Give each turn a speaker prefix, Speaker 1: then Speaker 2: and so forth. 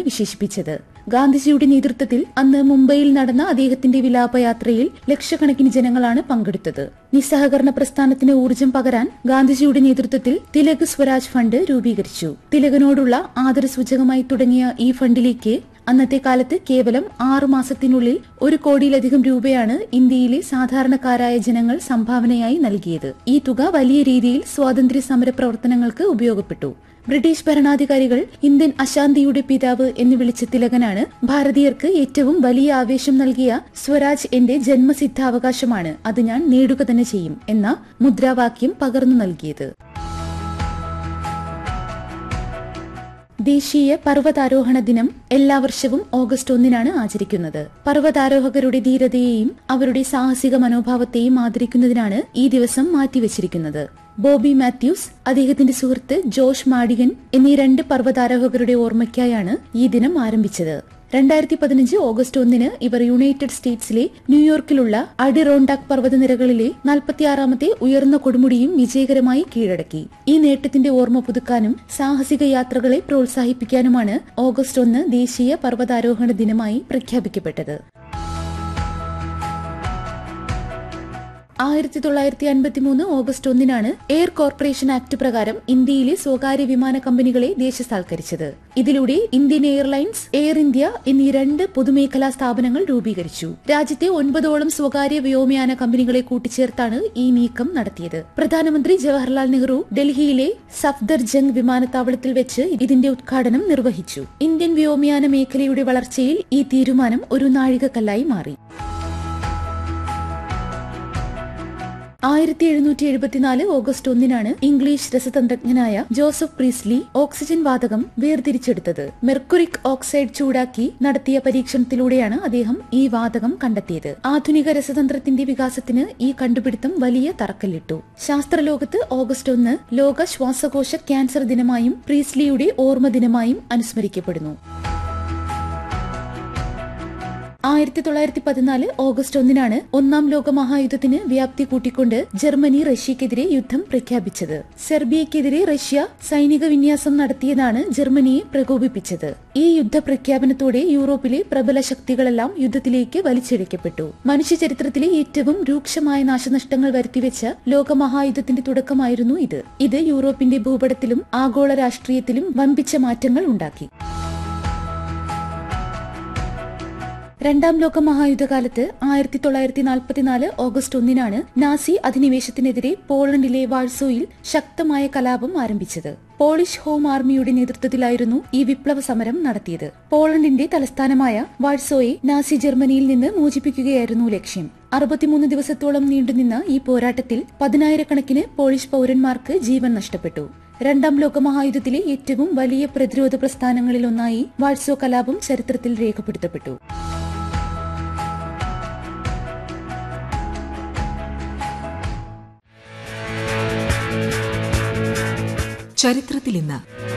Speaker 1: വിശേഷിപ്പിച്ചത് ഗാന്ധിജിയുടെ നേതൃത്വത്തിൽ അന്ന് മുംബൈയിൽ നടന്ന അദ്ദേഹത്തിന്റെ വിലാപയാത്രയിൽ ലക്ഷക്കണക്കിന് ജനങ്ങളാണ് പങ്കെടുത്തത് നിസ്സഹകരണ പ്രസ്ഥാനത്തിന് ഊർജം പകരാൻ ഗാന്ധിജിയുടെ നേതൃത്വത്തിൽ തിലക് സ്വരാജ് ഫണ്ട് രൂപീകരിച്ചു തിലകനോടുള്ള ആദരസൂചകമായി തുടങ്ങിയ ഈ ഫണ്ടിലേക്ക് അന്നത്തെ കാലത്ത് കേവലം ആറു മാസത്തിനുള്ളിൽ ഒരു കോടിയിലധികം രൂപയാണ് ഇന്ത്യയിലെ സാധാരണക്കാരായ ജനങ്ങൾ സംഭാവനയായി നൽകിയത് ഈ തുക വലിയ രീതിയിൽ സ്വാതന്ത്ര്യ സമര പ്രവർത്തനങ്ങൾക്ക് ഉപയോഗപ്പെട്ടു ബ്രിട്ടീഷ് ഭരണാധികാരികൾ ഇന്ത്യൻ അശാന്തിയുടെ പിതാവ് എന്ന് വിളിച്ച തിലകനാണ് ഭാരതീയർക്ക് ഏറ്റവും വലിയ ആവേശം നൽകിയ സ്വരാജ് എന്റെ ജന്മസിദ്ധാവകാശമാണ് അത് ഞാൻ നേടുക തന്നെ ചെയ്യും എന്ന മുദ്രാവാക്യം പകർന്നു നൽകിയത് ദേശീയ പർവ്വതാരോഹണ ദിനം എല്ലാ വർഷവും ഓഗസ്റ്റ് ഒന്നിനാണ് ആചരിക്കുന്നത് പർവ്വതാരോഹകരുടെ ധീരതയെയും അവരുടെ സാഹസിക മനോഭാവത്തെയും ആദരിക്കുന്നതിനാണ് ഈ ദിവസം മാറ്റിവച്ചിരിക്കുന്നത് ബോബി മാത്യൂസ് അദ്ദേഹത്തിന്റെ സുഹൃത്ത് ജോഷ് മാഡിഗൻ എന്നീ രണ്ട് പർവ്വതാരോഹകരുടെ ഓർമ്മയ്ക്കായാണ് ഈ ദിനം ആരംഭിച്ചത് രണ്ടായിരത്തി പതിനഞ്ച് ഓഗസ്റ്റ് ഒന്നിന് ഇവർ യുണൈറ്റഡ് സ്റ്റേറ്റ്സിലെ ന്യൂയോർക്കിലുള്ള അഡിറോണ്ടാക് പർവ്വതനിരകളിലെ നാൽപ്പത്തിയാറാമത്തെ ഉയർന്ന കൊടുമുടിയും വിജയകരമായി കീഴടക്കി ഈ നേട്ടത്തിന്റെ ഓർമ്മ പുതുക്കാനും സാഹസിക യാത്രകളെ പ്രോത്സാഹിപ്പിക്കാനുമാണ് ഓഗസ്റ്റ് ഒന്ന് ദേശീയ പർവ്വതാരോഹണ ദിനമായി പ്രഖ്യാപിക്കപ്പെട്ടത് ആയിരത്തി തൊള്ളായിരത്തി അൻപത്തി മൂന്ന് ഓഗസ്റ്റ് ഒന്നിനാണ് എയർ കോർപ്പറേഷൻ ആക്ട് പ്രകാരം ഇന്ത്യയിലെ സ്വകാര്യ വിമാന കമ്പനികളെ ദേശസാൽക്കരിച്ചത് ഇതിലൂടെ ഇന്ത്യൻ എയർലൈൻസ് എയർ ഇന്ത്യ എന്നീ രണ്ട് പൊതുമേഖലാ സ്ഥാപനങ്ങൾ രൂപീകരിച്ചു രാജ്യത്തെ ഒൻപതോളം സ്വകാര്യ വ്യോമയാന കമ്പനികളെ കൂട്ടിച്ചേർത്താണ് ഈ നീക്കം നടത്തിയത് പ്രധാനമന്ത്രി ജവഹർലാൽ നെഹ്റു ഡൽഹിയിലെ സഫ്ദർജംഗ് വിമാനത്താവളത്തിൽ വെച്ച് ഇതിന്റെ ഉദ്ഘാടനം നിർവഹിച്ചു ഇന്ത്യൻ വ്യോമയാന മേഖലയുടെ വളർച്ചയിൽ ഈ തീരുമാനം ഒരു നാഴികക്കല്ലായി മാറി ആയിരത്തി എഴുന്നൂറ്റി എഴുപത്തിനാല് ഓഗസ്റ്റ് ഒന്നിനാണ് ഇംഗ്ലീഷ് രസതന്ത്രജ്ഞനായ ജോസഫ് പ്രീസ്ലി ഓക്സിജൻ വാതകം വേർതിരിച്ചെടുത്തത് മെർക്കുറിക് ഓക്സൈഡ് ചൂടാക്കി നടത്തിയ പരീക്ഷണത്തിലൂടെയാണ് അദ്ദേഹം ഈ വാതകം കണ്ടെത്തിയത് ആധുനിക രസതന്ത്രത്തിന്റെ വികാസത്തിന് ഈ കണ്ടുപിടുത്തം വലിയ തറക്കല്ലിട്ടു ശാസ്ത്രലോകത്ത് ഓഗസ്റ്റ് ഒന്ന് ലോക ശ്വാസകോശ ക്യാൻസർ ദിനമായും പ്രീസ്ലിയുടെ ഓർമ്മ ദിനമായും അനുസ്മരിക്കപ്പെടുന്നു ആയിരത്തി തൊള്ളായിരത്തി പതിനാല് ഓഗസ്റ്റ് ഒന്നിനാണ് ഒന്നാം ലോക മഹായുദ്ധത്തിന് വ്യാപ്തി കൂട്ടിക്കൊണ്ട് ജർമ്മനി റഷ്യക്കെതിരെ യുദ്ധം പ്രഖ്യാപിച്ചത് സെർബിയക്കെതിരെ റഷ്യ സൈനിക വിന്യാസം നടത്തിയതാണ് ജർമ്മനിയെ പ്രകോപിപ്പിച്ചത് ഈ യുദ്ധ പ്രഖ്യാപനത്തോടെ യൂറോപ്പിലെ പ്രബല ശക്തികളെല്ലാം യുദ്ധത്തിലേക്ക് വലിച്ചിഴക്കപ്പെട്ടു മനുഷ്യചരിത്രത്തിലെ ഏറ്റവും രൂക്ഷമായ നാശനഷ്ടങ്ങൾ വരുത്തിവെച്ച ലോകമഹായുദ്ധത്തിന്റെ തുടക്കമായിരുന്നു ഇത് ഇത് യൂറോപ്പിന്റെ ഭൂപടത്തിലും ആഗോള രാഷ്ട്രീയത്തിലും വമ്പിച്ച മാറ്റങ്ങൾ ഉണ്ടാക്കി രണ്ടാം ലോക മഹായുദ്ധകാലത്ത് ആയിരത്തി തൊള്ളായിരത്തി നാൽപ്പത്തിനാല് ഓഗസ്റ്റ് ഒന്നിനാണ് നാസി അധിനിവേശത്തിനെതിരെ പോളണ്ടിലെ വാഴ്സോയിൽ ശക്തമായ കലാപം ആരംഭിച്ചത് പോളിഷ് ഹോം ആർമിയുടെ നേതൃത്വത്തിലായിരുന്നു ഈ വിപ്ലവ സമരം നടത്തിയത് പോളണ്ടിന്റെ തലസ്ഥാനമായ വാഴ്സോയെ നാസി ജർമ്മനിയിൽ നിന്ന് മോചിപ്പിക്കുകയായിരുന്നു ലക്ഷ്യം അറുപത്തിമൂന്ന് ദിവസത്തോളം നീണ്ടുനിന്ന ഈ പോരാട്ടത്തിൽ പതിനായിരക്കണക്കിന് പോളിഷ് പൌരന്മാർക്ക് ജീവൻ നഷ്ടപ്പെട്ടു രണ്ടാം ലോകമഹായുദ്ധത്തിലെ ഏറ്റവും വലിയ പ്രതിരോധ പ്രസ്ഥാനങ്ങളിലൊന്നായി വാഴ്സോ കലാപം ചരിത്രത്തിൽ രേഖപ്പെടുത്തപ്പെട്ടു
Speaker 2: ചരിത്രത്തിൽ ഇന്ന്